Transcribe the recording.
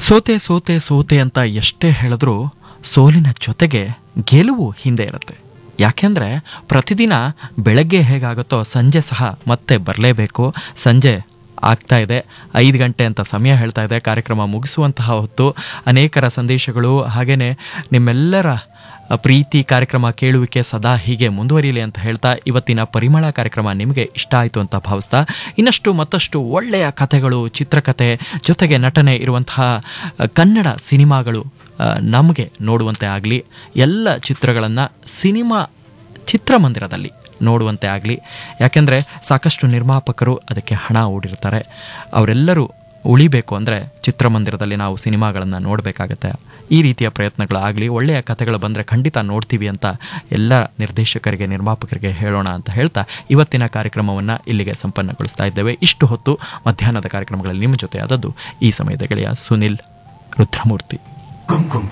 ಸೋತೆ ಸೋತೆ ಸೋತೆ ಅಂತ ಎಷ್ಟೇ ಹೇಳಿದ್ರೂ ಸೋಲಿನ ಜೊತೆಗೆ ಗೆಲುವು ಹಿಂದೆ ಇರುತ್ತೆ ಯಾಕೆಂದರೆ ಪ್ರತಿದಿನ ಬೆಳಗ್ಗೆ ಹೇಗಾಗುತ್ತೋ ಸಂಜೆ ಸಹ ಮತ್ತೆ ಬರಲೇಬೇಕು ಸಂಜೆ ಆಗ್ತಾ ಇದೆ ಐದು ಗಂಟೆ ಅಂತ ಸಮಯ ಹೇಳ್ತಾ ಇದೆ ಕಾರ್ಯಕ್ರಮ ಮುಗಿಸುವಂತಹ ಹೊತ್ತು ಅನೇಕರ ಸಂದೇಶಗಳು ಹಾಗೆಯೇ ನಿಮ್ಮೆಲ್ಲರ ಪ್ರೀತಿ ಕಾರ್ಯಕ್ರಮ ಕೇಳುವಿಕೆ ಸದಾ ಹೀಗೆ ಮುಂದುವರಿಯಲಿ ಅಂತ ಹೇಳ್ತಾ ಇವತ್ತಿನ ಪರಿಮಳ ಕಾರ್ಯಕ್ರಮ ನಿಮಗೆ ಇಷ್ಟ ಆಯಿತು ಅಂತ ಭಾವಿಸ್ತಾ ಇನ್ನಷ್ಟು ಮತ್ತಷ್ಟು ಒಳ್ಳೆಯ ಕಥೆಗಳು ಚಿತ್ರಕಥೆ ಜೊತೆಗೆ ನಟನೆ ಇರುವಂತಹ ಅ, ಕನ್ನಡ ಸಿನಿಮಾಗಳು ಅ, ನಮಗೆ ನೋಡುವಂತೆ ಆಗಲಿ ಎಲ್ಲ ಚಿತ್ರಗಳನ್ನು ಸಿನಿಮಾ ಚಿತ್ರಮಂದಿರದಲ್ಲಿ ನೋಡುವಂತೆ ಆಗಲಿ ಯಾಕೆಂದರೆ ಸಾಕಷ್ಟು ನಿರ್ಮಾಪಕರು ಅದಕ್ಕೆ ಹಣ ಹೂಡಿರ್ತಾರೆ ಅವರೆಲ್ಲರೂ ಉಳಿಬೇಕು ಅಂದರೆ ಚಿತ್ರಮಂದಿರದಲ್ಲಿ ನಾವು ಸಿನಿಮಾಗಳನ್ನು ನೋಡಬೇಕಾಗತ್ತೆ ಈ ರೀತಿಯ ಪ್ರಯತ್ನಗಳು ಆಗಲಿ ಒಳ್ಳೆಯ ಕಥೆಗಳು ಬಂದರೆ ಖಂಡಿತ ನೋಡ್ತೀವಿ ಅಂತ ಎಲ್ಲ ನಿರ್ದೇಶಕರಿಗೆ ನಿರ್ಮಾಪಕರಿಗೆ ಹೇಳೋಣ ಅಂತ ಹೇಳ್ತಾ ಇವತ್ತಿನ ಕಾರ್ಯಕ್ರಮವನ್ನು ಇಲ್ಲಿಗೆ ಸಂಪನ್ನಗೊಳಿಸ್ತಾ ಇದ್ದೇವೆ ಇಷ್ಟು ಹೊತ್ತು ಮಧ್ಯಾಹ್ನದ ಕಾರ್ಯಕ್ರಮಗಳಲ್ಲಿ ನಿಮ್ಮ ಜೊತೆ ಆದದ್ದು ಈ ಸಮಯದ ಗೆಳೆಯ ಸುನಿಲ್ ರುದ್ರಮೂರ್ತಿ ಗುಮ್ ಗುಮ್